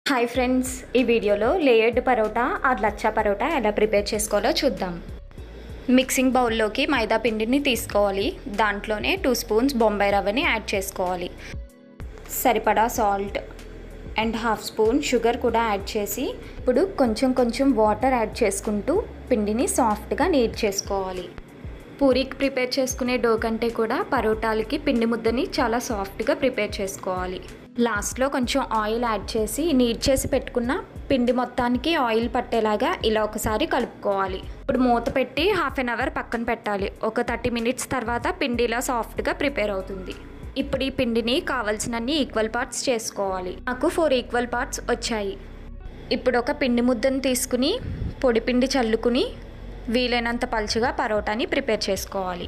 hi friends ఈ వీడియోలో layered paratha or lachha paratha ఎలా ప్రిపేర్ చేసుకోవాలో చూద్దాం మిక్సింగ్ బౌల్లోకి మైదా పిండిని తీసుకోవాలి దాంట్లోనే టూ స్పూన్స్ బొంబాయి రవ్వని యాడ్ చేసుకోవాలి సరిపడా salt and half spoon sugar కూడా యాడ్ చేసి ఇప్పుడు కొంచెం కొంచెం వాటర్ యాడ్ చేసుకుంటూ పిండిని సాఫ్ట్గా నీట్ చేసుకోవాలి పూరీకి ప్రిపేర్ చేసుకునే డో కంటే కూడా పరోటాలకి పిండి ముద్దని చాలా సాఫ్ట్గా ప్రిపేర్ చేసుకోవాలి లాస్ట్లో కొంచెం ఆయిల్ యాడ్ చేసి నీట్ చేసి పెట్టుకున్న పిండి మొత్తానికి ఆయిల్ పట్టేలాగా ఇలా ఒకసారి కలుపుకోవాలి ఇప్పుడు మూత పెట్టి హాఫ్ అన్ అవర్ పక్కన పెట్టాలి ఒక థర్టీ మినిట్స్ తర్వాత పిండి ఇలా సాఫ్ట్గా ప్రిపేర్ అవుతుంది ఇప్పుడు ఈ పిండిని కావలసినన్ని ఈక్వల్ పార్ట్స్ చేసుకోవాలి నాకు ఫోర్ ఈక్వల్ పార్ట్స్ వచ్చాయి ఇప్పుడు ఒక పిండి ముద్దను తీసుకుని పొడి పిండి చల్లుకుని వీలైనంత పలుచగా పరోటాని ప్రిపేర్ చేసుకోవాలి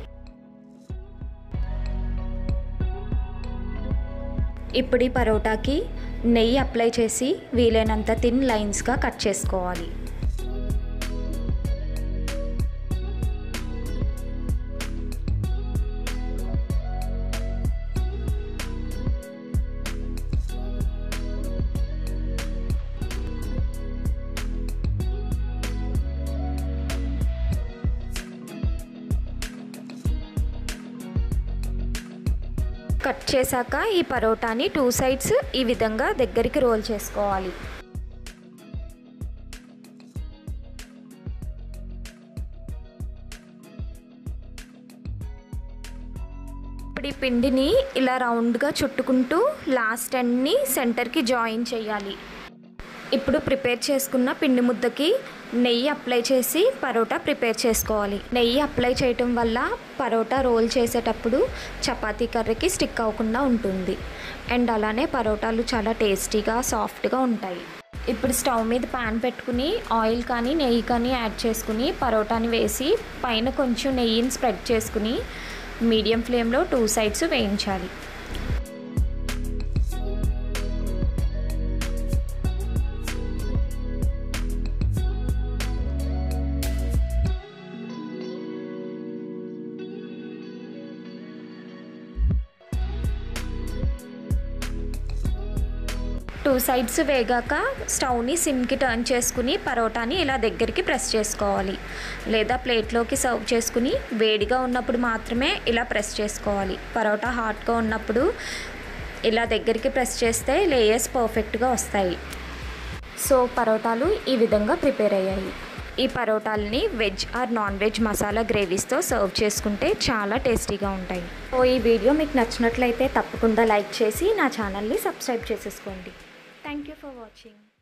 ఇప్పుడు ఈ పరోటాకి నెయ్యి అప్లై చేసి వీలైనంత థిన్ లైన్స్గా కట్ చేసుకోవాలి కట్ చేశాక ఈ పరోటాని టూ సైడ్స్ ఈ విధంగా దగ్గరికి రోల్ చేసుకోవాలి ఇప్పుడు ఈ పిండిని ఇలా రౌండ్గా చుట్టుకుంటూ లాస్ట్ ఎండ్ని సెంటర్కి జాయిన్ చేయాలి ఇప్పుడు ప్రిపేర్ చేసుకున్న పిండి ముద్దకి నెయ్యి అప్లై చేసి పరోటా ప్రిపేర్ చేసుకోవాలి నెయ్యి అప్లై చేయటం వల్ల పరోటా రోల్ చేసేటప్పుడు చపాతీ కర్రీకి స్టిక్ అవ్వకుండా ఉంటుంది అండ్ అలానే పరోటాలు చాలా టేస్టీగా సాఫ్ట్గా ఉంటాయి ఇప్పుడు స్టవ్ మీద పాన్ పెట్టుకుని ఆయిల్ కానీ నెయ్యి కానీ యాడ్ చేసుకుని పరోటాని వేసి పైన కొంచెం నెయ్యిని స్ప్రెడ్ చేసుకుని మీడియం ఫ్లేమ్లో టూ సైడ్స్ వేయించాలి టూ సైడ్స్ వేగాక స్టవ్ని సిమ్కి టర్న్ చేసుకుని పరోటాని ఇలా దగ్గరికి ప్రెస్ చేసుకోవాలి లేదా ప్లేట్లోకి సర్వ్ చేసుకుని వేడిగా ఉన్నప్పుడు మాత్రమే ఇలా ప్రెస్ చేసుకోవాలి పరోటా హాట్గా ఉన్నప్పుడు ఇలా దగ్గరికి ప్రెస్ చేస్తే లేయర్స్ పర్ఫెక్ట్గా వస్తాయి సో పరోటాలు ఈ విధంగా ప్రిపేర్ అయ్యాయి ఈ పరోటాలని veg or non veg masala గ్రేవీస్తో సర్వ్ చేసుకుంటే చాలా టేస్టీగా ఉంటాయి సో ఈ వీడియో మీకు నచ్చినట్లయితే తప్పకుండా లైక్ చేసి నా ఛానల్ని సబ్స్క్రైబ్ చేసేసుకోండి థ్యాంక్ యూ ఫర్ వాచింగ్